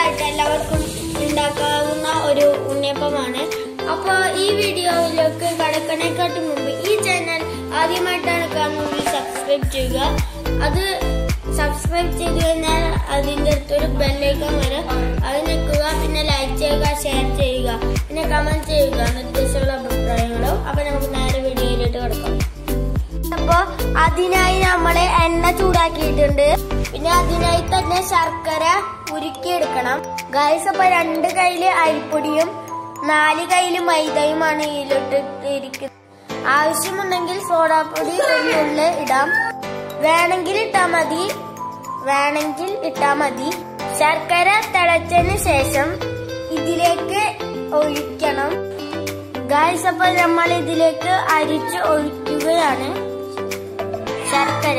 ആയിട്ട് എല്ലാവർക്കും ഉണ്ടാക്കാവുന്ന ഒരു ഉണ്ണിയപ്പമാണ് അപ്പോൾ ഈ വീഡിയോയിലേക്ക് കടക്കണേക്കാട്ട് മുമ്പ് ഈ ചാനൽ ആദ്യമായിട്ടാണ് കാണുന്നതെങ്കിൽ സബ്സ്ക്രൈബ് ചെയ്യുക അത് സബ്സ്ക്രൈബ് ചെയ്ത് കഴിഞ്ഞാൽ അതിൻ്റെ അടുത്തൊരു ബെല്ലൈക്കൺ വരും അത് നിൽക്കുക പിന്നെ ലൈക്ക് ചെയ്യുക ഷെയർ ചെയ്യുക പിന്നെ കമന്റ് ചെയ്യുക നിർദ്ദേശമുള്ള അഭിപ്രായങ്ങളും അപ്പൊ നമുക്ക് നേരെ വീഡിയോയിലോട്ട് കിടക്കാം അപ്പൊ അതിനായി നമ്മള് എണ്ണ ചൂടാക്കിയിട്ടുണ്ട് പിന്നെ അതിനായി തന്നെ ശർക്കര ഉരുക്കിയെടുക്കണം ഗൈസ് അപ്പൊ രണ്ട് കയ്യില് അരിപ്പൊടിയും നാല് കയ്യില് മൈദയുമാണ് ഇതിലോട്ട് ഇരിക്കുന്നത് ആവശ്യമുണ്ടെങ്കിൽ സോഡാപ്പൊടി ഒരു നുള്ള് ഇടാം വേണമെങ്കിൽ ഇട്ടാ മതി വേണമെങ്കിൽ ഇട്ടാ മതി ശർക്കര തിളച്ചതിന് ശേഷം ഇതിലേക്ക് ഒഴിക്കണം ഗായ്സ് അപ്പൊ നമ്മൾ ഇതിലേക്ക് അരിച്ച് ഒഴിക്കുകയാണ് ശർക്കര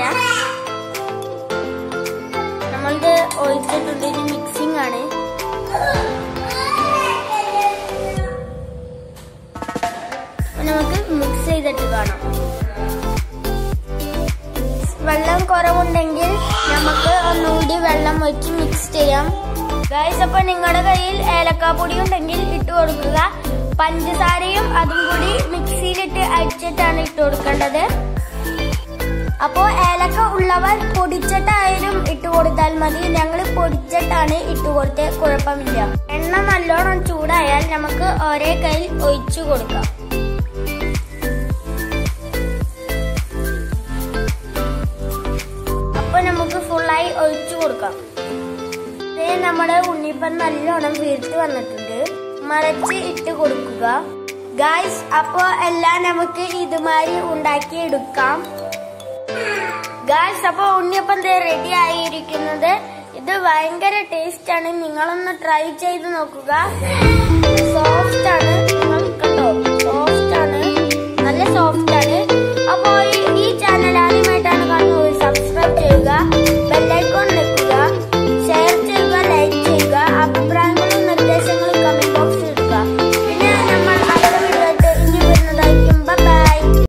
നമ്മളിത് ഒഴിച്ചിട്ടുണ്ട് ഇത് മിക്സിംഗ് ആണ് അപ്പൊ നമുക്ക് മിക്സ് ചെയ്തിട്ട് കാണാം വെള്ളം കുറവുണ്ടെങ്കിൽ നമുക്ക് ഒന്നുകൂടി വെള്ളം ഒഴിച്ച് മിക്സ് ചെയ്യാം ഗൈസ് അപ്പൊ നിങ്ങളുടെ കയ്യിൽ ഏലക്കാപ്പൊടി ഉണ്ടെങ്കിൽ ഇട്ട് കൊടുക്കുക പഞ്ചസാരയും അതും കൂടി മിക്സിയിലിട്ട് അടിച്ചിട്ടാണ് ഇട്ട് കൊടുക്കേണ്ടത് അപ്പോ ഏലക്ക ഉള്ളവർ പൊടിച്ചിട്ടായാലും ഇട്ട് കൊടുത്താൽ മതി ഞങ്ങൾ പൊടിച്ചിട്ടാണ് ഇട്ട് കൊടുത്ത് കുഴപ്പമില്ല എണ്ണ നല്ലോണം ചൂടായാൽ നമുക്ക് ഒരേ കയ്യിൽ ഒഴിച്ചു കൊടുക്കാം അപ്പൊ നമുക്ക് ഫുള്ളായി ഒഴിച്ചു കൊടുക്കാം ദേ നമ്മുടെ ഉണ്ണിപ്പം നല്ലോണം വീർത്ത് വന്നിട്ടുണ്ട് മറച്ച് ഇട്ട് കൊടുക്കുക ഗായ്സ് അപ്പോ എല്ലാം നമുക്ക് ഇതുമാതിരി ഉണ്ടാക്കി എടുക്കാം ഗായ്സ് അപ്പൊ ഉണ്ണിയപ്പം റെഡി ആയിരിക്കുന്നത് ഇത് ഭയങ്കര ടേസ്റ്റ് ആണ് നിങ്ങളൊന്ന് ട്രൈ ചെയ്ത് നോക്കുക സോഫ്റ്റ് ആണ്